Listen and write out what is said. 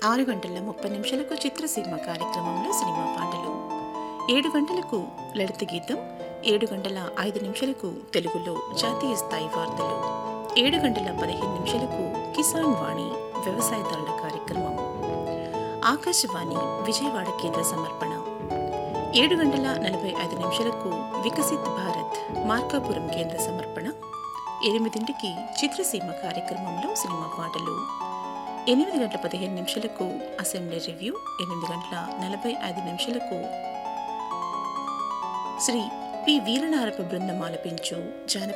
ఆరు గంటల ముప్పై నిమిషాలకు చిత్రసీమ కార్యక్రమంలో సినిమా పాటలు ఏడు గంటలకు లలిత గీతం ఏడు గంటల ఐదు నిమిషాలకు తెలుగులో జాతీయ స్థాయి వార్తలు ఏడు గంటల పదిహేను నిమిషాలకు కిసాన్ వాణి వ్యవసాయదారుల కార్యక్రమం ఆకాశవాణి విజయవాడ కేంద్ర సమర్పణ ఏడు గంటల నలభై ఐదు నిమిషాలకు వికసిత్ భారత్ మార్కాపురం కేంద్ర సమర్పణ ఎనిమిదింటికి చిత్రసీమ కార్యక్రమంలో సినిమా పాటలు ఎనిమిది గంటల పదిహేను నిమిషాలకు అసెంబ్లీ రివ్యూ ఎనిమిది గంటల నలభై ఐదు నిమిషాలకు శ్రీ పి వీరనారప బృందం ఆలపించు జానపద